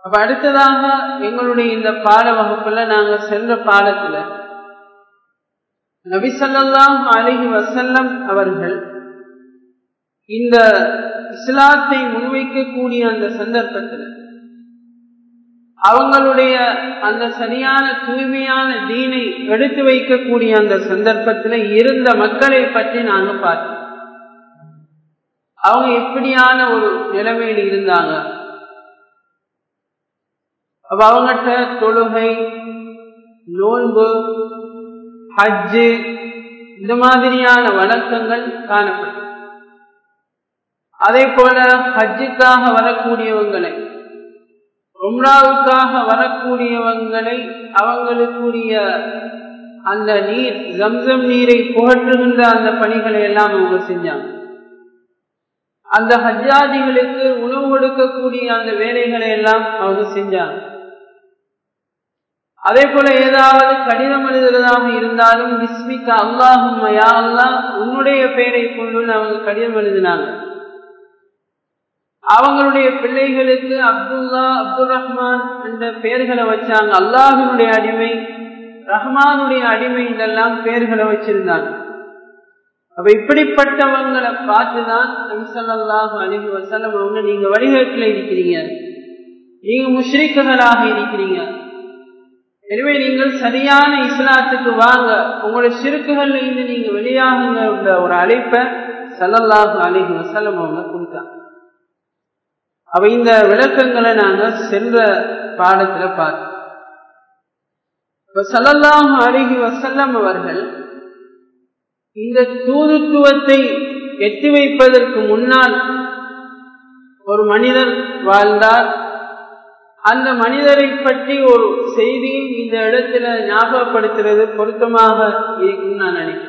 அப்ப அடுத்ததாக எங்களுடைய இந்த பாட வகுப்புல நாங்க சென்ற பாடத்துல நபிசல்லாம் அலிஹி வசல்லம் அவர்கள் இந்த இஸ்லாத்தை முன்வைக்கக்கூடிய அந்த சந்தர்ப்பத்தில் அவங்களுடைய அந்த சரியான தூய்மையான தீனை எடுத்து வைக்கக்கூடிய அந்த சந்தர்ப்பத்தில் இருந்த மக்களை பற்றி நாங்க பார்த்தோம் அவங்க எப்படியான ஒரு நிலைமையில் இருந்தாங்க அப்ப அவங்ககிட்ட தொழுகை நோன்பு ஹஜ்ஜு இந்த மாதிரியான வழக்கங்கள் காணப்படும் அதே போல ஹஜ்ஜுக்காக வரக்கூடியவங்களை உம்ராவுக்காக வரக்கூடியவங்களை அவங்களுக்குரிய அந்த நீர் ஜம்சம் நீரை புகற்றுகின்ற அந்த பணிகளை எல்லாம் அவங்க செஞ்சாங்க அந்த ஹஜ்ஜாதிகளுக்கு உணவு கொடுக்கக்கூடிய அந்த வேலைகளை எல்லாம் அவங்க செஞ்சாங்க அதே போல ஏதாவது கடிதம் எழுதுறதாக இருந்தாலும் விஸ்மிக்க அல்லாஹும் யா அல்லா உன்னுடைய பெயரை கொண்டு அவங்க கடிதம் எழுதினாங்க அவங்களுடைய பிள்ளைகளுக்கு அப்துல்லா அப்துல் ரஹ்மான் என்ற பெயர்களை வச்சாங்க அல்லாஹினுடைய அடிமை ரஹ்மானுடைய அடிமை இதெல்லாம் பெயர்களை வச்சிருந்தாங்க அப்ப இப்படிப்பட்டவங்களை பார்த்துதான் நபிசல்லாஹு அலிஹி வசல்லம் அவங்க நீங்க வழிகாட்டில் இருக்கிறீங்க நீங்க முஷ்ரிக்குகளாக இருக்கிறீங்க எனவே நீங்கள் சரியான இஸ்லாத்துக்கு வாங்க உங்களுடைய சிறுக்குகள்ல இருந்து நீங்க வெளியாகுங்க ஒரு அழைப்பை சல்லல்லாஹு அலிஹி வசல்லம் அவங்க கொடுத்தாங்க அவ இந்த விளக்கங்களை நாங்க சென்ற பாடத்துல பார்த்தோம் இப்ப சல்லல்லாஹு அலிஹி வசல்லம் அவர்கள் இந்த தூதுத்துவத்தை எட்டி வைப்பதற்கு முன்னால் ஒரு மனிதர் வாழ்ந்தார் அந்த மனிதரை பற்றி ஒரு செய்தியை இந்த இடத்துல ஞாபகப்படுத்துறது பொருத்தமாக இருக்கும் நான் நினைக்கிறேன்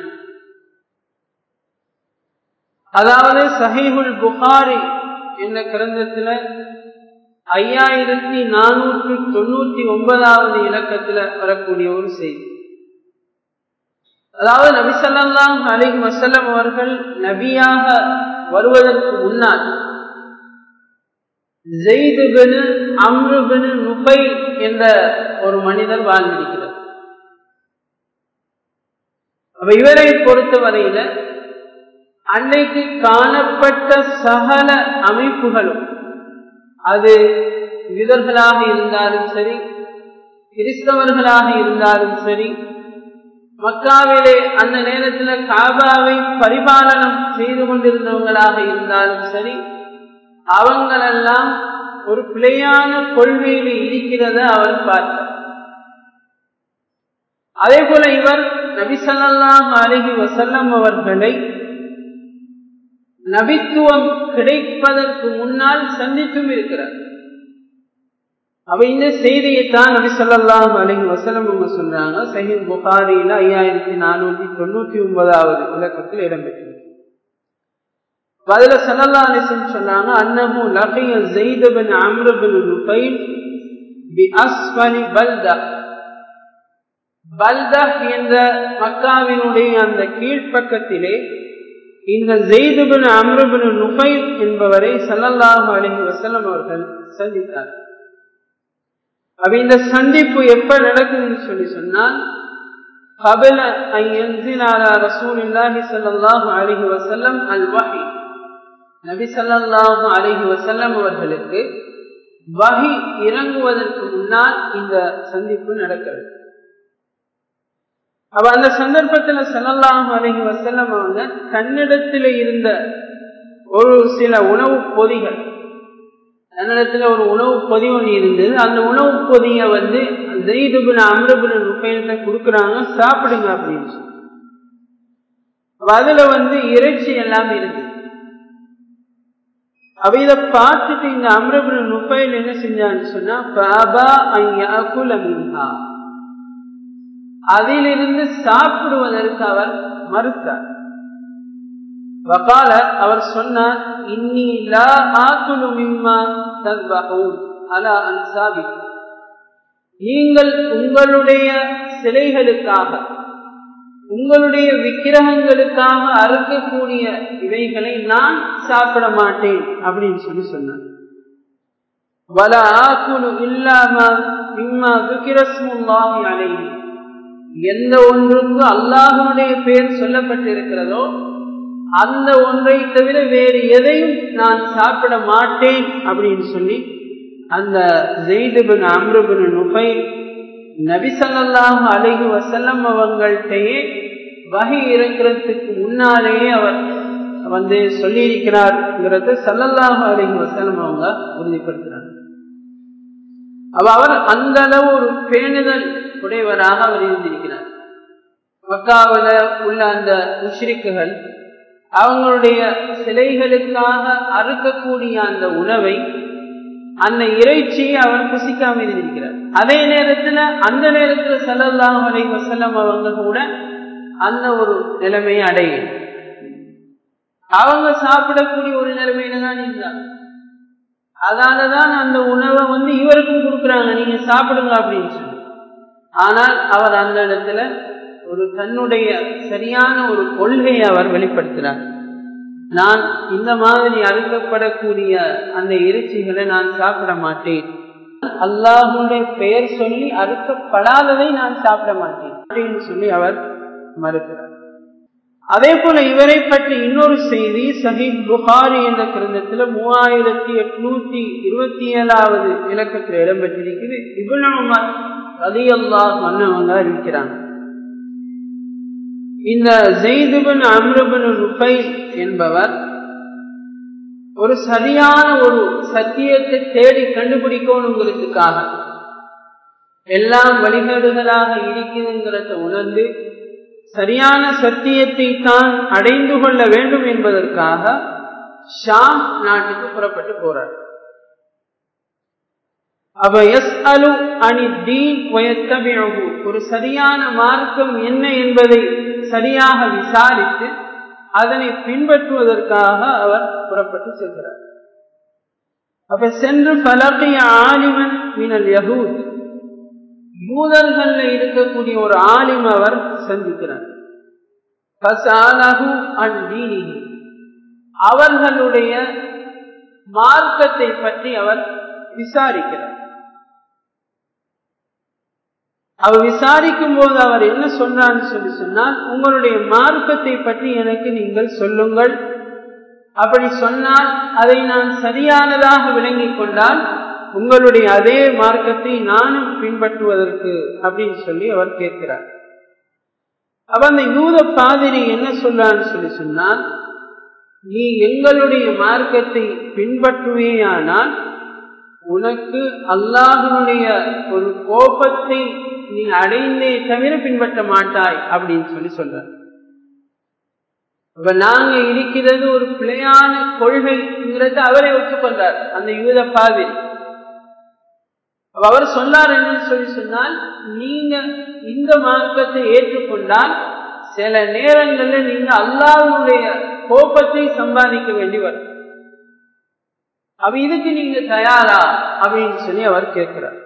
அதாவது சஹீஹுல் புகாரி என்ற கிரந்தத்துல ஐயாயிரத்தி நானூற்றி தொண்ணூத்தி ஒன்பதாவது இலக்கத்துல வரக்கூடிய ஒரு செய்தி அதாவது நபிசல்லாம் அலிக் வசல்லம் அவர்கள் நபியாக வருவதற்கு முன்னால் ஜெய்துபின் அம்ருபின் நுபை என்ற ஒரு மனிதர் வாழ்ந்திருக்கிறார் அப்ப இவரை பொறுத்தவரையில அன்னைக்கு காணப்பட்ட சகல அமைப்புகளும் அது யூதர்களாக இருந்தாலும் சரி கிறிஸ்தவர்களாக இருந்தாலும் சரி மக்காவிலே அந்த நேரத்தில் காபாவை பரிபாலனம் செய்து கொண்டிருந்தவங்களாக இருந்தாலும் சரி அவங்களெல்லாம் ஒரு பிழையான கொள்கையில் இருக்கிறத அவர் பார்த்தார் அதே போல இவர் நபிசல்லாம் அருகி வசல்லம் அவர்களை நபித்துவம் கிடைப்பதற்கு முன்னால் சந்தித்தும் இருக்கிறார் அவ இந்த செய்தியைத்தான் நபி சொல்லாம் அலிஹி வசலம் அவங்க சொல்றாங்க சஹீத் புகாரியில ஐயாயிரத்தி நானூத்தி தொண்ணூத்தி ஒன்பதாவது இலக்கத்தில் இடம்பெற்றது அதுல சல்லல்லா அலிசன் சொன்னாங்க அன்னஹு லகிய ஜெயித் பின் அம்ரு பின் லுபைல் பி அஸ்வலி பல்தா பல்தா என்ற மக்காவினுடைய அந்த கீழ்ப்பக்கத்திலே இந்த ஜெய்துபின் அம்ருபின் நுபைல் என்பவரை சல்லல்லாஹு அலிஹி வசல்லம் அவர்கள் சந்தித்தார் அப்ப இந்த சந்திப்பு எப்ப நடக்குதுன்னு சொல்லி சொன்னால் قبل أن ينزل على رسول الله صلى الله عليه وسلم الوحي நபி சல்லாஹு அலஹி வசல்லம் அவர்களுக்கு வகி இறங்குவதற்கு முன்னால் இந்த சந்திப்பு நடக்கிறது அவ அந்த சந்தர்ப்பத்துல சல்லல்லாஹு அலஹி வசல்லம் அவங்க தன்னிடத்துல இருந்த ஒரு சில உணவு பொதிகள் தன்னிடத்துல ஒரு உணவு பொதி ஒன்று இருந்தது அந்த உணவு பொதிய வந்து ஜெயிதுபின் அமிரபின் ருப்பையிட்ட கொடுக்குறாங்க சாப்பிடுங்க அப்படின்னு சொல்லி அதுல வந்து இறைச்சி எல்லாம் இருந்தது அவ இதை பார்த்துட்டு இந்த அமிரபின் நுப்பையில் என்ன செஞ்சான்னு சொன்னா பாபா ஐயாக்குல மின்ஹா அதிலிருந்து சாப்பிடுவதற்கு அவர் மறுத்தார் வகால அவர் சொன்னார் இன்னி லா ஆக்குலு மிம்மா தத்வஹூன் அலா அன்சாபி நீங்கள் உங்களுடைய சிலைகளுக்காக உங்களுடைய விக்கிரகங்களுக்காக அறுக்கக்கூடிய இவைகளை நான் சாப்பிட மாட்டேன் அப்படின்னு சொல்லி சொன்னார் வல ஆக்குலு இல்லாம இம்மா துக்கிரஸ்முல்லாஹி அலைஹி எந்த ஒன்றுக்கு அல்லாஹனுடைய பெயர் சொல்லப்பட்டிருக்கிறதோ அந்த ஒன்றை தவிர வேறு எதையும் நான் சாப்பிட மாட்டேன் அப்படின்னு சொல்லி அந்த ஜெய்துபின் அம்ருபின் நுபை நபிசல்லாஹு அலைஹி வசல்லம் அவங்கள்ட்டையே வகை இறக்கிறதுக்கு முன்னாலேயே அவர் வந்து சொல்லியிருக்கிறார்ங்கிறத சல்லல்லாஹு அலைஹி வசல்லம் அவங்க உறுதிப்படுத்துறாங்க அவ அவர் அந்த அளவு ஒரு பேணுதல் உடையவராக அவர் இருந்திருக்கிறார் மக்காவில் உள்ள அந்த முஷ்ரிக்குகள் அவங்களுடைய சிலைகளுக்காக அறுக்கக்கூடிய அந்த உணவை அந்த இறைச்சியை அவர் புசிக்காம இருந்திருக்கிறார் அதே நேரத்துல அந்த நேரத்துல சல்லல்லாஹு அலைஹி வசல்லம் அவங்க கூட அந்த ஒரு நிலைமையை அடையும் அவங்க சாப்பிடக்கூடிய ஒரு நிலைமையில தான் இருந்தாங்க அதனாலதான் அந்த உணவை வந்து இவருக்கும் கொடுக்குறாங்க நீங்க சாப்பிடுங்க அப்படின்னு சொல்லி ஆனால் அவர் அந்த இடத்துல ஒரு தன்னுடைய சரியான ஒரு கொள்கையை அவர் வெளிப்படுத்துறார் நான் இந்த மாதிரி அறுக்கப்படக்கூடிய அந்த இறைச்சிகளை நான் சாப்பிட மாட்டேன் அல்லாஹுடைய பெயர் சொல்லி அறுக்கப்படாததை நான் சாப்பிட மாட்டேன் அப்படின்னு சொல்லி அவர் மறுக்கிறார் அதே போல இவரை பற்றி இன்னொரு செய்தி சஹீப் புகாரி என்ற கிரந்தத்தில் மூவாயிரத்தி எட்நூத்தி இருபத்தி ஏழாவது இலக்கத்தில் இடம்பெற்றிருக்கிறது இபுன் உமர் ரதி அல்லாஹ் மன்னவங்க அறிவிக்கிறாங்க இந்த ஜெய்துபின் அம்ருபின் ருபை என்பவர் ஒரு சரியான ஒரு சத்தியத்தை தேடி கண்டுபிடிக்கணுங்கிறதுக்காக எல்லாம் வழிகேடுகளாக இருக்குதுங்கிறத உணர்ந்து சரியான சத்தியத்தை தான் அடைந்து கொள்ள வேண்டும் என்பதற்காக ஷாம் நாட்டுக்கு புறப்பட்டு போறார் அவ எஸ் அலு அணி தீன் ஒரு சரியான மார்க்கம் என்ன என்பதை சரியாக விசாரித்து அதனை பின்பற்றுவதற்காக அவர் புறப்பட்டு செல்கிறார் அப்ப சென்று பலகைய ஆலிமன் மினல் யகூத் யூதர்கள்ல இருக்கக்கூடிய ஒரு ஆலிம் அவர் சந்திக்கிறார் அவர்களுடைய மார்க்கத்தை பற்றி அவர் விசாரிக்கிறார் அவர் விசாரிக்கும் போது அவர் என்ன சொல்றான்னு சொல்லி சொன்னால் உங்களுடைய மார்க்கத்தை பற்றி எனக்கு நீங்கள் சொல்லுங்கள் அப்படி சொன்னால் அதை நான் சரியானதாக விளங்கிக் கொண்டால் உங்களுடைய அதே மார்க்கத்தை நானும் பின்பற்றுவதற்கு அப்படின்னு சொல்லி அவர் கேட்கிறார் அப்ப அந்த யூத பாதிரி என்ன சொல்றான்னு சொல்லி சொன்னால் நீ எங்களுடைய மார்க்கத்தை பின்பற்றுவேயானால் உனக்கு அல்லாஹனுடைய ஒரு கோபத்தை நீ அடைந்தே தவிர பின்பற்ற மாட்டாய் அப்படின்னு சொல்லி சொல்ற இப்ப நாங்க இருக்கிறது ஒரு பிழையான கொள்கைங்கிறது அவரை ஒத்துக்கொண்டார் அந்த யூத பாதிரி அவர் சொன்னார் என்னன்னு சொல்லி சொன்னால் நீங்க இந்த மார்க்கத்தை ஏற்றுக்கொண்டால் சில நேரங்களில் நீங்க அல்லாஹனுடைய கோபத்தை சம்பாதிக்க வேண்டி வரும் அப்ப இதுக்கு நீங்க தயாரா அப்படின்னு சொல்லி அவர் கேட்கிறார்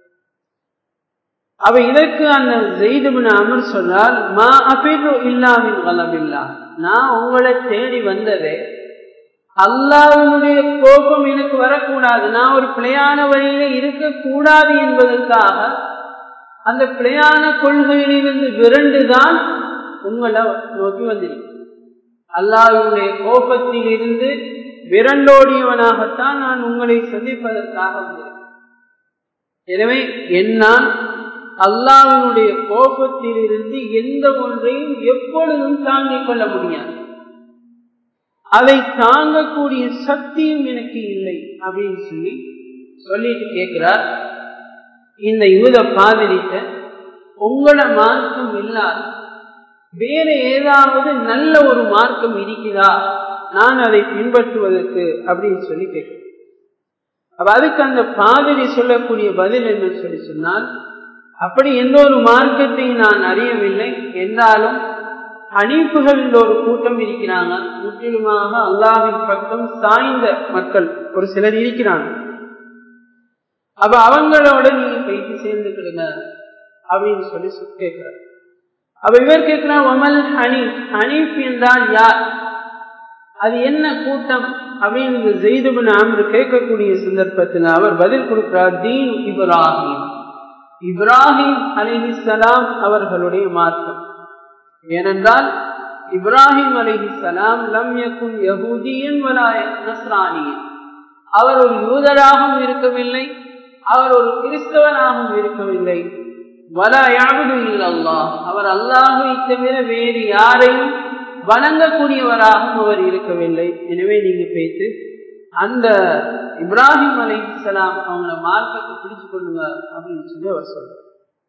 அவ இதற்கு அந்த ஜெய்துபின் அமர் சொன்னால் மா அபிரு இல்லாமின் வளமில்லா நான் உங்களை தேடி வந்ததே அல்லாவினுடைய கோபம் எனக்கு வரக்கூடாது நான் ஒரு பிழையான வழியில இருக்கக்கூடாது என்பதற்காக அந்த பிழையான கொள்கையிலிருந்து விரண்டுதான் உங்களை நோக்கி வந்திருக்கேன் அல்லாவினுடைய கோபத்தில் இருந்து விரண்டோடியவனாகத்தான் நான் உங்களை சந்திப்பதற்காக வந்திருக்கேன் எனவே என்னால் அல்லாவினுடைய கோபத்தில் இருந்து எந்த ஒன்றையும் எப்பொழுதும் தாங்கிக் கொள்ள முடியாது அதை தாங்கக்கூடிய சக்தியும் எனக்கு இல்லை அப்படின்னு சொல்லி சொல்லிட்டு கேட்கிறார் இந்த யூத பாதிரிட்ட உங்களோட மார்க்கம் இல்லாத வேற ஏதாவது நல்ல ஒரு மார்க்கம் இருக்கிறதா நான் அதை பின்பற்றுவதற்கு அப்படின்னு சொல்லி கேட்கிறேன் அப்ப அதுக்கு அந்த பாதிரி சொல்லக்கூடிய பதில் என்ன சொல்லி சொன்னால் அப்படி எந்த ஒரு மார்க்கத்தை நான் அறியவில்லை என்றாலும் அணிப்புகள் ஒரு கூட்டம் இருக்கிறாங்க முற்றிலுமாக அல்லாவின் பக்கம் சாய்ந்த மக்கள் ஒரு சிலர் இருக்கிறாங்க அப்ப அவங்களோட நீங்க போயிட்டு சேர்ந்துக்கிடுங்க அப்படின்னு சொல்லி கேட்கிறார் அப்ப இவர் கேட்கிறார் ஒமல் ஹனீப் ஹனீப் என்றால் யார் அது என்ன கூட்டம் அப்படின்னு இந்த ஜெய்துபின் ஆமர் கேட்கக்கூடிய சந்தர்ப்பத்தில் அவர் பதில் கொடுக்கிறார் தீன் இப்ராஹிம் இப்ராஹிம் அலிஹிசலாம் அவர்களுடைய மார்க்கம் ஏனென்றால் இப்ராஹிம் அலிஹிசலாம் லம் யகுன் யகூதியன் வலாய நஸ்ரானியன் அவர் ஒரு யூதராகவும் இருக்கவில்லை அவர் ஒரு கிறிஸ்தவனாகவும் இருக்கவில்லை வலா யாவது இல்லல்லாஹ் அவர் அல்லாஹை தவிர வேறு யாரையும் வணங்கக்கூடியவராகவும் அவர் இருக்கவில்லை எனவே நீங்க பேத்து அந்த இப்ராஹிம் அலை இஸ்லாம் அவங்கள மார்க்கத்தை பிடிச்சு கொள்ளுங்க அப்படின்னு சொல்லி அவர் சொல்றார்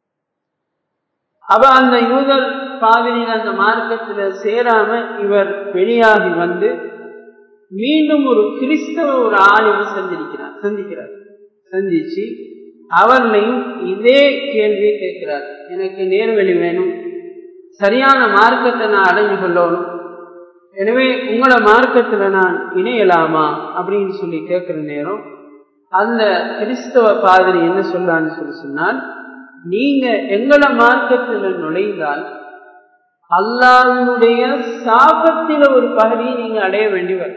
அப்ப அந்த யூதர் பாவினின் அந்த மார்க்கத்துல சேராம இவர் வெளியாகி வந்து மீண்டும் ஒரு கிறிஸ்தவ ஒரு ஆளுமை சந்திக்கிறார் சந்திக்கிறார் சந்திச்சு அவர்களையும் இதே கேள்வியை கேட்கிறார் எனக்கு நேர்வழி வேணும் சரியான மார்க்கத்தை நான் அடைஞ்சு கொள்ளணும் எனவே உங்களை மார்க்கத்துல நான் இணையலாமா அப்படின்னு சொல்லி கேட்கிற நேரம் அந்த கிறிஸ்தவ பாதிரி என்ன சொல்றான்னு சொல்லி சொன்னால் நீங்க எங்களை மார்க்கத்துல நுழைந்தால் அல்லாஹனுடைய சாபத்தில ஒரு பகுதியை நீங்க அடைய வேண்டியவர்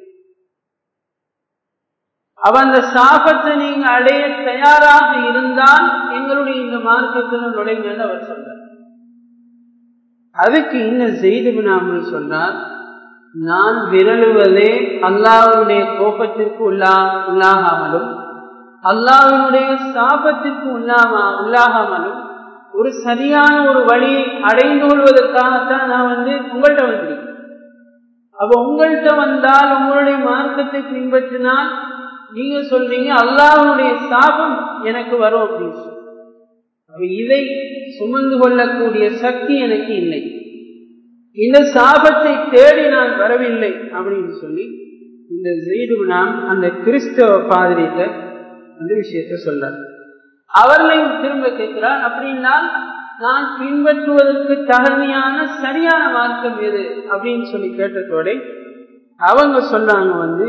அவ அந்த சாபத்தை நீங்க அடைய தயாராக இருந்தால் எங்களுடைய இந்த மார்க்கத்துல நுழைங்கன்னு அவர் சொல்றார் அதுக்கு இன்னும் செய்து நாமல் சொன்னார் நான் விரலுவதே அல்லாஹனுடைய கோபத்திற்கு உள்ளா உள்ளாகாமலும் அல்லாஹனுடைய சாபத்திற்கு உள்ளாமா உள்ளாகாமலும் ஒரு சரியான ஒரு வழியை அடைந்து கொள்வதற்காகத்தான் நான் வந்து உங்கள்கிட்ட வந்திருக்கேன் அப்ப உங்கள்கிட்ட வந்தால் உங்களுடைய மார்க்கத்தை பின்பற்றினால் நீங்க சொல்றீங்க அல்லாஹனுடைய சாபம் எனக்கு வரும் அப்படின்னு சொல்லி இதை சுமந்து கொள்ளக்கூடிய சக்தி எனக்கு இல்லை இந்த சாபத்தை தேடி நான் வரவில்லை அப்படின்னு சொல்லி இந்த ஜெய்டு நாம் அந்த கிறிஸ்தவ பாதிரியில அந்த விஷயத்த சொல்றார் அவர்களையும் திரும்ப கேட்கிறார் அப்படின்னா நான் பின்பற்றுவதற்கு தகுதியான சரியான மார்க்கம் எது அப்படின்னு சொல்லி கேட்டதோட அவங்க சொல்றாங்க வந்து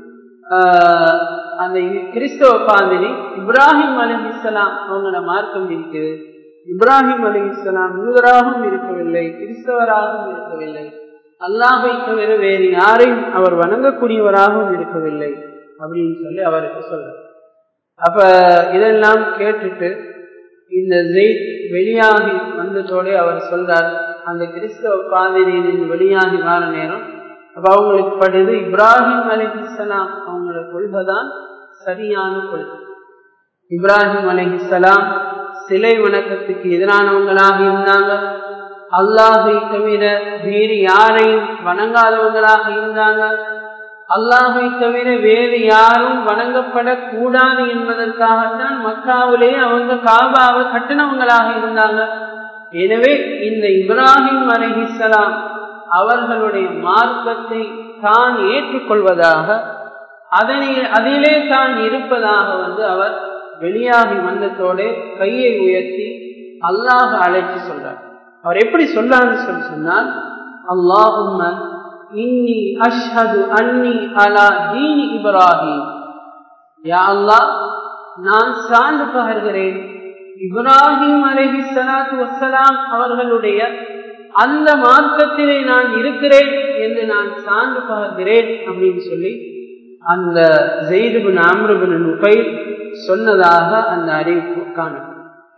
அந்த கிறிஸ்தவ பாதிரி இப்ராஹிம் அலி இஸ்லாம் அவங்களோட மார்க்கம் இருக்குது இப்ராஹிம் அலி இஸ்லாம் யூதராகவும் இருக்கவில்லை கிறிஸ்தவராகவும் இருக்கவில்லை அல்லாஹை தவிர வேறு யாரையும் அவர் வணங்கக்கூடியவராகவும் இருக்கவில்லை அப்படின்னு சொல்லி அவருக்கு சொல்ற அப்ப இதெல்லாம் கேட்டுட்டு இந்த ஜெயித் வெளியாகி வந்ததோட அவர் சொல்றார் அந்த கிறிஸ்தவ பாதிரியின் வெளியாகி வார நேரம் அப்ப அவங்களுக்கு படுது இப்ராஹிம் அலி இஸ்லாம் அவங்களோட கொள்கைதான் சரியான கொள்கை இப்ராஹிம் அலி இஸ்லாம் சிலை வணக்கத்துக்கு எதிரானவங்களாக இருந்தாங்க அல்லாஹை தவிர வேறு யாரையும் வணங்காதவங்களாக இருந்தாங்க அல்லாஹை தவிர வேறு யாரும் வணங்கப்படக்கூடாது என்பதற்காகத்தான் மக்காவிலே அவங்க காபாவை கட்டினவங்களாக இருந்தாங்க எனவே இந்த இப்ராஹிம் அலஹிசலாம் அவர்களுடைய மார்க்கத்தை தான் ஏற்றுக்கொள்வதாக அதனை அதிலே தான் இருப்பதாக வந்து அவர் வெளியாகி வந்ததோடு கையை உயர்த்தி அல்லாஹ் அழைச்சு சொல்றார் அவர் எப்படி சொல்றான்னு சொல்லி சொன்னால் அல்லாஹும்ம இன்னி அஷ்ஹது அன்னி அலா தீனி இப்ராஹிம் யா அல்லாஹ் நான் சான்று பகர்கிறேன் இப்ராஹிம் அலஹி சலாத்து வசலாம் அவர்களுடைய அந்த மார்க்கத்திலே நான் இருக்கிறேன் என்று நான் சான்று பகர்கிறேன் அப்படின்னு சொல்லி அந்த ஜெயிதுபின் அம்ருபின் நுகை சொன்னதாக அந்த அறிவிப்பு காணும்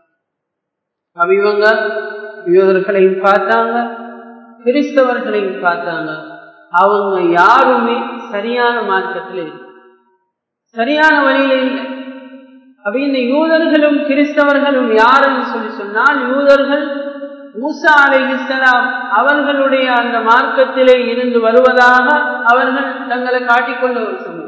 அப்ப இவங்க யூதர்களையும் பார்த்தாங்க கிறிஸ்தவர்களையும் பார்த்தாங்க அவங்க யாருமே சரியான மார்க்கத்தில் இல்லை சரியான வழியில இல்லை அப்ப இந்த யூதர்களும் கிறிஸ்தவர்களும் யாருன்னு சொல்லி சொன்னால் யூதர்கள் மூசா அலை இஸ்லாம் அவர்களுடைய அந்த மார்க்கத்திலே இருந்து வருவதாக அவர்கள் தங்களை காட்டிக்கொண்ட ஒரு சமூகம்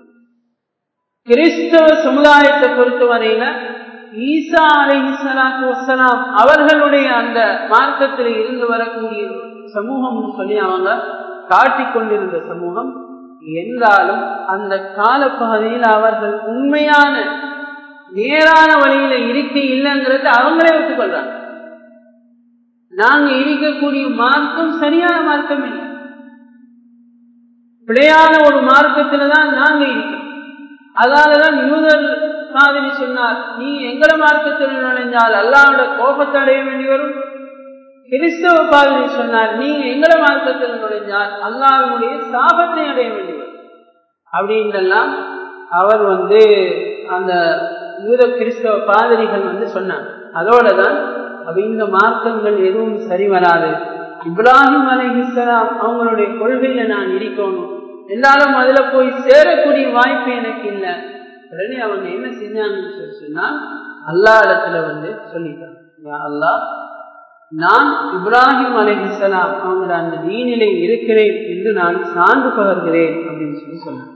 கிறிஸ்தவ சமுதாயத்தை பொறுத்தவரையில ஈசா அலை இஸ்லாத்து வசலாம் அவர்களுடைய அந்த மார்க்கத்தில் இருந்து வரக்கூடிய சமூகம்னு சொல்லி அவங்க காட்டிக்கொண்டிருந்த சமூகம் என்றாலும் அந்த காலப்பகுதியில் அவர்கள் உண்மையான நேரான வழியில இருக்க இல்லைங்கிறது அவங்களே ஒத்துக்கொள்றாங்க நாங்க இருக்கக்கூடிய மார்க்கம் சரியான மார்க்கம் இல்லை பிழையான ஒரு மார்க்கத்துல தான் நாங்க இருக்கிறோம் அதனாலதான் யூதர் மாதிரி சொன்னார் நீ எங்கள மார்க்கத்தில் நுழைஞ்சால் அல்லாவோட கோபத்தை அடைய வேண்டி வரும் கிறிஸ்தவ பாதிரி சொன்னார் நீங்க எங்கள மார்க்கத்தில் நுழைஞ்சால் அல்லாவினுடைய சாபத்தை அடைய வேண்டி வரும் அப்படின்றெல்லாம் அவர் வந்து அந்த யூத கிறிஸ்தவ பாதிரிகள் வந்து சொன்னாங்க அதோட தான் அப்ப இந்த மார்க்கங்கள் எதுவும் சரி வராது இப்ராஹிம் அலைஹிஸ்லாம் அவங்களுடைய கொள்கையில நான் இருக்கணும் எல்லாரும் அதுல போய் சேரக்கூடிய வாய்ப்பு எனக்கு இல்லை உடனே அவங்க என்ன செஞ்சாங்கன்னு சொல்லி சொன்னா அல்லா இடத்துல வந்து சொல்லிட்டாங்க அல்லா நான் இப்ராஹிம் அலைஹிஸ்லாம் அவங்க அந்த நீனிலை இருக்கிறேன் என்று நான் சான்று பகர்கிறேன் அப்படின்னு சொல்லி சொன்னாங்க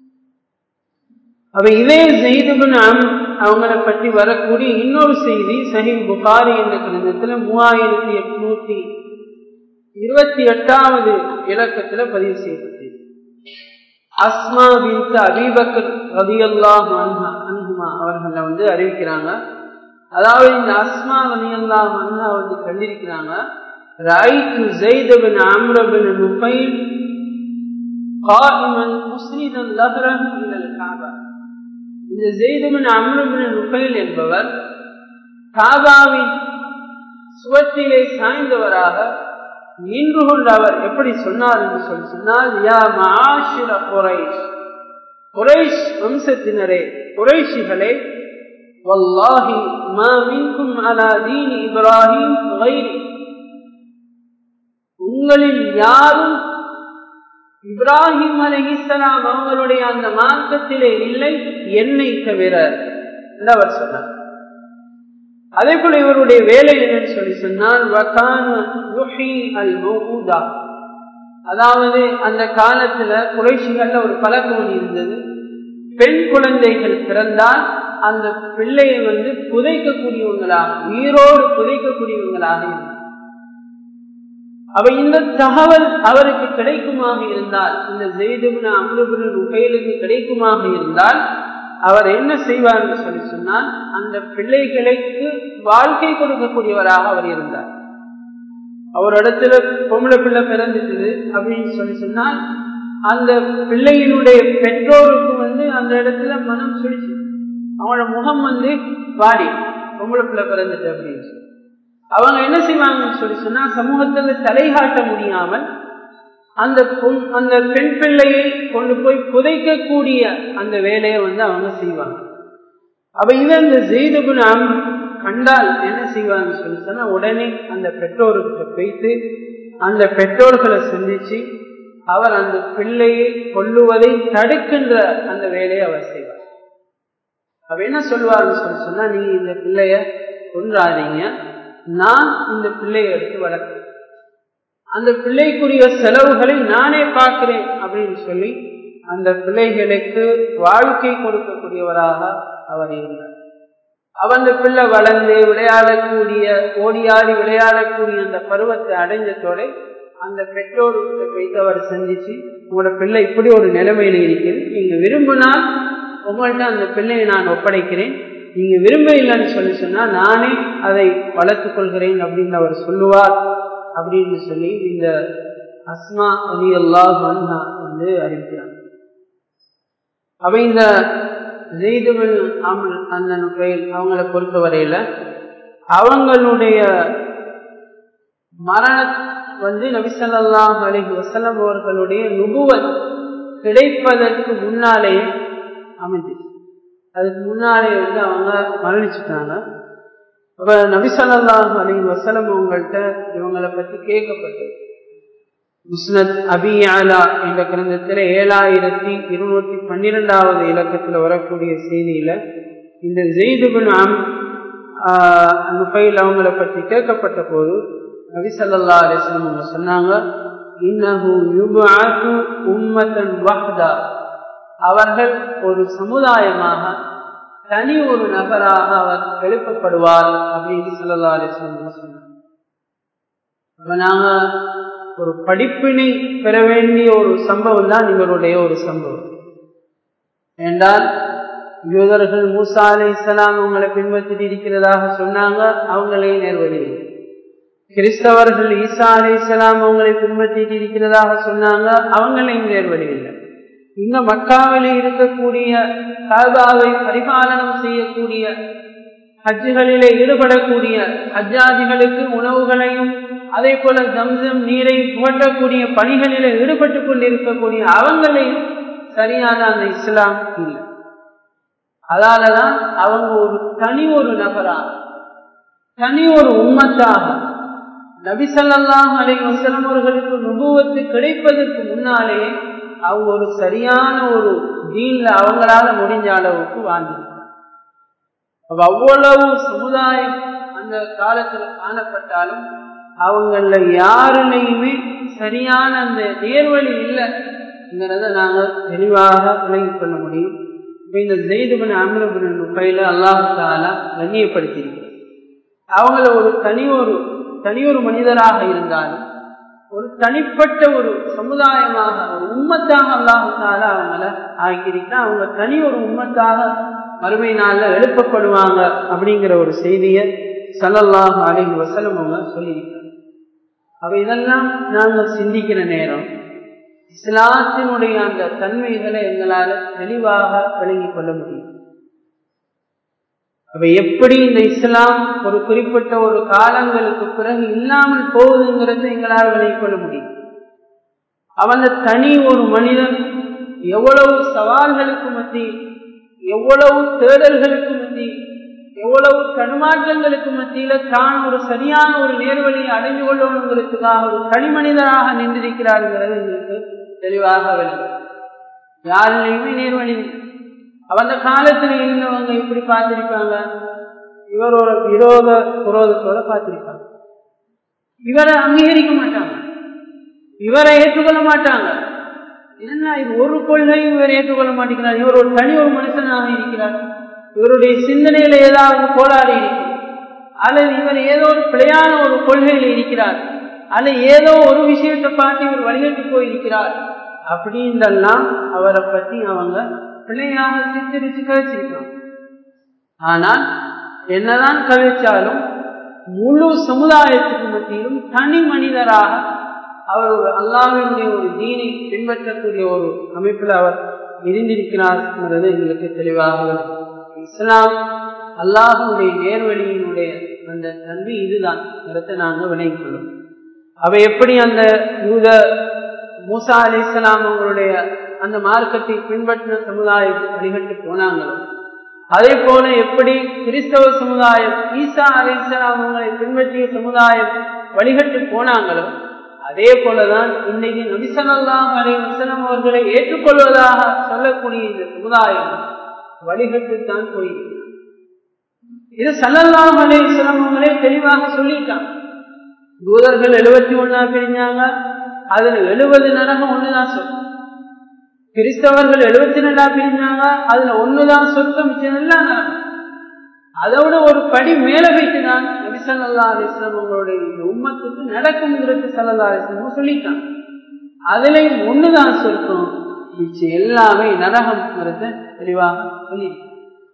அப்ப இதே செய்துபின் அவங்களை பற்றி வரக்கூடிய இன்னொரு செய்தி சஹி புகாரி என்ற கிரந்தத்துல மூவாயிரத்தி எட்நூத்தி இருபத்தி எட்டாவது இலக்கத்துல பதிவு செய்யப்பட்டது அஸ்மா பின் அபீபக்கர் ரதியல்லாஹ் அன்ஹுமா அவர்கள் வந்து அறிவிக்கிறாங்க அதாவது இந்த அஸ்மா ரதியல்லாஹ் அன்ஹா வந்து கண்டிருக்கிறாங்க ராய்த்து ஜெயித் பின் அம்ர பின் நுஃபைல் قائما مسندا ظهره الى الكعبه இந்த ஜெய்துபின் அம்ருபின் நுகைல் என்பவர் காபாவின் சுவற்றிலே சாய்ந்தவராக நின்று கொண்டு அவர் எப்படி சொன்னார் என்று சொல்லி சொன்னால் யா மாஷிர குறைஷ் குறைஷ் வம்சத்தினரே குறைஷிகளே வல்லாஹி மா மின்கும் அலா தீன் இப்ராஹிம் கைரி உங்களில் யாரும் இப்ராஹிம் அலஹிசலாம் அவங்களுடைய அந்த மார்க்கத்திலே இல்லை என்னை தவிர அவர் சொன்னார் அதே போல இவருடைய வேலை என்னன்னு சொல்லி சொன்னால் அதாவது அந்த காலத்துல குறைஷிகள்ல ஒரு பழக்கம் இருந்தது பெண் குழந்தைகள் பிறந்தால் அந்த பிள்ளையை வந்து புதைக்கக்கூடியவங்களாக உயிரோடு புதைக்கக்கூடியவங்களாக இருந்தார் அவ இந்த தகவல் அவருக்கு கிடைக்குமாக இருந்தால் இந்த ஜெய்துபின் அம்ருபின் உகையிலுக்கு கிடைக்குமாக இருந்தால் அவர் என்ன செய்வார் என்று சொல்லி சொன்னால் அந்த பிள்ளைகளுக்கு வாழ்க்கை கொடுக்கக்கூடியவராக அவர் இருந்தார் அவர் இடத்துல பொம்பளை பிள்ளை பிறந்துட்டுது அப்படின்னு சொல்லி சொன்னால் அந்த பிள்ளையினுடைய பெற்றோருக்கு வந்து அந்த இடத்துல மனம் சுழிச்சு அவனோட முகம் வந்து வாடி பொம்பளை பிள்ளை பிறந்துட்டு அப்படின்னு சொல்லி அவங்க என்ன செய்வாங்கன்னு சொல்லி சொன்னா சமூகத்துல தலைகாட்ட முடியாமல் அந்த அந்த பெண் பிள்ளையை கொண்டு போய் புதைக்கக்கூடிய அந்த வேலையை வந்து அவங்க செய்வாங்க அப்ப இதை அந்த ஜெய்தபுன் கண்டால் என்ன செய்வாங்கன்னு சொல்லி சொன்னா உடனே அந்த பெற்றோர்கிட்ட போய்த்து அந்த பெற்றோர்களை சந்திச்சு அவர் அந்த பிள்ளையை கொல்லுவதை தடுக்கின்ற அந்த வேலையை அவர் செய்வார் அவ என்ன சொல்லுவாருன்னு சொல்லி சொன்னா நீங்க இந்த பிள்ளைய கொன்றாதீங்க நான் இந்த பிள்ளையை எடுத்து வளர்க்கிறேன் அந்த பிள்ளைக்குரிய செலவுகளை நானே பார்க்கிறேன் அப்படின்னு சொல்லி அந்த பிள்ளைகளுக்கு வாழ்க்கை கொடுக்கக்கூடியவராக அவர் இருந்தார் அவன் பிள்ளை வளர்ந்து விளையாடக்கூடிய ஓடியாடி விளையாடக்கூடிய அந்த பருவத்தை அடைஞ்சதோட அந்த பெற்றோர்கிட்ட போயிட்டு அவர் சந்திச்சு உங்களோட பிள்ளை இப்படி ஒரு நிலைமையில இருக்குது நீங்க விரும்பினால் உங்கள்கிட்ட அந்த பிள்ளையை நான் ஒப்படைக்கிறேன் நீங்க விரும்ப இல்லைன்னு சொல்லி சொன்னா நானே அதை வளர்த்துக் கொள்கிறேன் அப்படின்னு அவர் சொல்லுவார் அப்படின்னு சொல்லி இந்த அஸ்மா அலி அல்லாஹ் வந்து அறிவிக்கிறாங்க அவ இந்த ஜெய்துபின் அமல் அந்த நுகையில் அவங்களை பொறுத்தவரையில அவங்களுடைய மரண வந்து நபிசல்லாஹ் அலிஹி வசலம் அவர்களுடைய நுபுவத் கிடைப்பதற்கு முன்னாலேயே அமைஞ்சிச்சு அதுக்கு முன்னாலே வந்து அவங்க மரணிச்சுட்டாங்க அப்ப நபிசல்லாஹ் அலி வசலம் அவங்கள்ட்ட இவங்களை பத்தி கேட்கப்பட்டது முஸ்னத் அபியாலா என்ற கிரந்தத்தில் ஏழாயிரத்தி இருநூத்தி பன்னிரெண்டாவது இலக்கத்தில் வரக்கூடிய செய்தியில இந்த ஜெய்துபின் அம் நுபைல் அவங்களை பற்றி கேட்கப்பட்ட போது நபிசல்லா அலிஸ்லம் அவங்க சொன்னாங்க இன்னஹு யுபாத்து உம்மத்தன் வஹ்தா அவர்கள் ஒரு சமுதாயமாக தனி ஒரு நபராக அவர் எழுப்பப்படுவார் அப்படின்னு சொல்லலா அலிஸ்லாம் சொன்னாங்க அப்ப நாங்க ஒரு படிப்பினை பெற வேண்டிய ஒரு சம்பவம் தான் இவருடைய ஒரு சம்பவம் என்றால் யூதர்கள் மூசா அலி இஸ்லாம் அவங்களை பின்பற்றிட்டு இருக்கிறதாக சொன்னாங்க அவங்களே நேர்வழியில் கிறிஸ்தவர்கள் ஈசா அலி இஸ்லாம் அவங்களை பின்பற்றிட்டு இருக்கிறதாக சொன்னாங்க அவங்களையும் நேர்வழியில் இந்த மக்காவில் இருக்கக்கூடிய காபாவை பரிபாலனம் செய்யக்கூடிய ஹஜ்ஜுகளிலே ஈடுபடக்கூடிய ஹஜ்ஜாதிகளுக்கு உணவுகளையும் அதே போல ஜம்சம் நீரை புகட்டக்கூடிய பணிகளில் ஈடுபட்டு கொண்டிருக்கக்கூடிய அவங்களையும் சரியான அந்த இஸ்லாம் இல்லை அதாலதான் அவங்க ஒரு தனி ஒரு நபராக தனி ஒரு உம்மத்தாக நபிசல்லாம் அலை வசலம் அவர்களுக்கு நுபுவத்து கிடைப்பதற்கு முன்னாலேயே அவங்க ஒரு சரியான ஒரு தீன்ல அவங்களால முடிஞ்ச அளவுக்கு வாழ்ந்திருக்காங்க அவ்வளவு சமுதாயம் அந்த காலத்துல காணப்பட்டாலும் அவங்கள யாருலையுமே சரியான அந்த நேர்வழி இல்லைங்கிறத நாங்க தெளிவாக விளங்கிக் கொள்ள முடியும் இப்ப இந்த ஜெய்துபின் அமிரபின் நுப்பையில அல்லாஹால கண்ணியப்படுத்தியிருக்கிறார் அவங்கள ஒரு தனி ஒரு தனி ஒரு மனிதராக இருந்தாலும் ஒரு தனிப்பட்ட ஒரு சமுதாயமாக ஒரு உம்மத்தாக அல்லாஹால அவங்கள ஆக்கியிருக்கா அவங்க தனி ஒரு உம்மத்தாக மறுமை நாள்ல எழுப்பப்படுவாங்க அப்படிங்கிற ஒரு செய்தியை சல்லல்லாஹ் அலிஹி வசலம் அவங்க சொல்லியிருக்காங்க அவ இதெல்லாம் நாங்கள் சிந்திக்கிற நேரம் இஸ்லாத்தினுடைய அந்த தன்மைகளை எங்களால் தெளிவாக விளங்கிக் கொள்ள முடியும் அப்ப எப்படி இந்த இஸ்லாம் ஒரு குறிப்பிட்ட ஒரு காலங்களுக்கு பிறகு இல்லாமல் போகுதுங்கிறது எங்களால் விளங்கிக் கொள்ள முடியும் அவன் தனி ஒரு மனிதன் எவ்வளவு சவால்களுக்கு மத்தி எவ்வளவு தேடல்களுக்கு மத்தி எவ்வளவு தடுமாற்றங்களுக்கு மத்தியில தான் ஒரு சரியான ஒரு நேர்வழியை அடைந்து கொள்ளணுங்கிறதுக்காக ஒரு தனி மனிதராக நின்றிருக்கிறாருங்கிறது எங்களுக்கு தெளிவாக விளங்கும் யாருலையுமே நேர்வழி அந்த காலத்துல இருந்தவங்க எப்படி பார்த்திருப்பாங்க இவரோட விரோத குரோதத்தோட பார்த்திருப்பாங்க இவரை அங்கீகரிக்க மாட்டாங்க இவரை ஏற்றுக்கொள்ள மாட்டாங்க என்ன இது ஒரு கொள்கையும் இவர் ஏற்றுக்கொள்ள மாட்டேங்கிறார் இவர் ஒரு தனி ஒரு மனுஷனாக இருக்கிறார் இவருடைய சிந்தனையில ஏதாவது கோளாறு இருக்கும் அல்லது இவர் ஏதோ ஒரு பிழையான ஒரு கொள்கையில் இருக்கிறார் அல்லது ஏதோ ஒரு விஷயத்தை பார்த்து இவர் வழிகட்டி போயிருக்கிறார் அப்படின்றெல்லாம் அவரை பத்தி அவங்க பிள்ளையாக சித்தரிச்சு கழிச்சிருக்காங்க ஆனால் என்னதான் கழிச்சாலும் முழு சமுதாயத்துக்கு மத்தியிலும் தனி மனிதராக அவர் ஒரு அல்லாவினுடைய ஒரு தீனை பின்பற்றக்கூடிய ஒரு அமைப்பில் அவர் இருந்திருக்கிறார்ங்கிறது எங்களுக்கு தெளிவாக இஸ்லாம் அல்லாஹுடைய நேர்வழியினுடைய அந்த தன்மை இதுதான் கருத்தை நாங்கள் விளங்கிக் கொள்ளும் அவ எப்படி அந்த யூத மூசா அலி இஸ்லாம் அவங்களுடைய அந்த மார்க்கத்தை பின்பற்றின சமுதாயம் வழிகட்டு போனாங்களோ அதே போல எப்படி கிறிஸ்தவ சமுதாயம் ஈசா அலி இஸ்லாம் அவங்களை பின்பற்றிய சமுதாயம் வழிகட்டு போனாங்களோ அதே போலதான் இன்னைக்கு நபிசல்லாம் அலை வசலம் அவர்களை ஏற்றுக்கொள்வதாக சொல்லக்கூடிய இந்த சமுதாயம் வழிகட்டுத்தான் போயிருக்கிறார் இது சல்லல்லாம் அலை வசலம் அவங்களே தெளிவாக சொல்லிட்டாங்க தூதர்கள் எழுபத்தி ஒன்னா பிரிஞ்சாங்க அதுல எழுபது நரகம் ஒண்ணுதான் சொர்க்கம் கிறிஸ்தவர்கள் எழுபத்தி ரெண்டா பிரிஞ்சாங்க அதுல ஒண்ணுதான் சொர்க்கம் மிச்சம் எல்லாம் நரகம் அதோட ஒரு படி மேல வைத்துதான் நபிசல்லா அலிஸ்லாம் அவங்களுடைய இந்த உம்மத்துக்கு நடக்கும்ங்கிறது சல்லா அலிஸ்லாம் சொல்லிட்டாங்க அதுலயும் ஒண்ணுதான் சொர்க்கம் மிச்சம் எல்லாமே நரகம்ங்கிறத தெளிவாக சொல்லியிருக்காங்க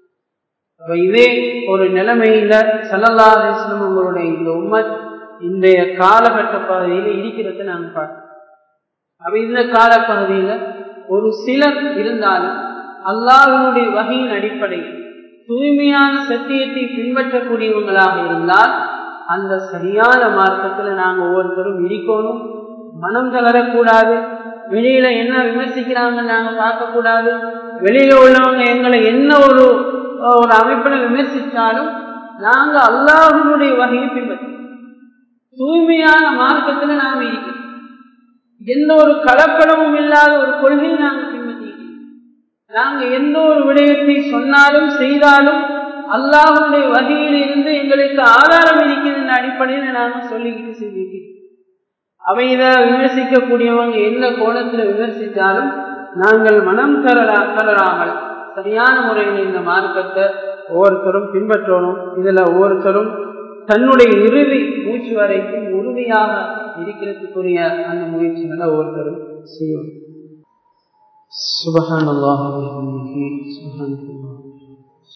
இதே ஒரு நிலைமையில சல்லல்லா அலிஸ்லாம் அவங்களுடைய இந்த உம்மத் இன்றைய காலகட்ட பகுதியில இருக்கிறத நாங்க பார்க்கணும் அப்ப இந்த காலப்பகுதியில ஒரு சிலர் இருந்தாலும் அல்லாஹனுடைய வகையின் அடிப்படையில் தூய்மையான சத்தியத்தை பின்பற்றக்கூடியவங்களாக இருந்தால் அந்த சரியான மார்க்கத்துல நாங்க ஒவ்வொருத்தரும் இருக்கணும் மனம் தளரக்கூடாது வெளியில என்ன விமர்சிக்கிறாங்கன்னு நாங்க பார்க்க கூடாது வெளியில உள்ளவங்க எங்களை என்ன ஒரு ஒரு அமைப்புல விமர்சித்தாலும் நாங்க அல்லாஹனுடைய வகையை பின்பற்றோம் தூய்மையான மார்க்கத்துல நாம இருக்கிறோம் எந்த ஒரு கலப்படமும் இல்லாத ஒரு கொள்கையை நாங்க பின்பற்றிக்கிறோம் நாங்க எந்த ஒரு விடயத்தை சொன்னாலும் செய்தாலும் அல்லாஹுடைய வகையில் இருந்து எங்களுக்கு ஆதாரம் இருக்கிறது அடிப்படையில் நாங்க சொல்லிக்கிட்டு செஞ்சிருக்கிறோம் அவை இதை விமர்சிக்கக்கூடியவங்க எந்த கோணத்துல விமர்சித்தாலும் நாங்கள் மனம் தரலா தளராமல் சரியான முறையில் இந்த மார்க்கத்தை ஒவ்வொருத்தரும் பின்பற்றணும் இதுல ஒவ்வொருத்தரும் தன்னுடைய இறுதி மூச்சு வரைக்கும் உறுதியாக இருக்கிறதுக்குரிய அந்த முயற்சிகளை ஒவ்வொருத்தரும் செய்யும் சுபகான் அல்லாஹ் சுபகான்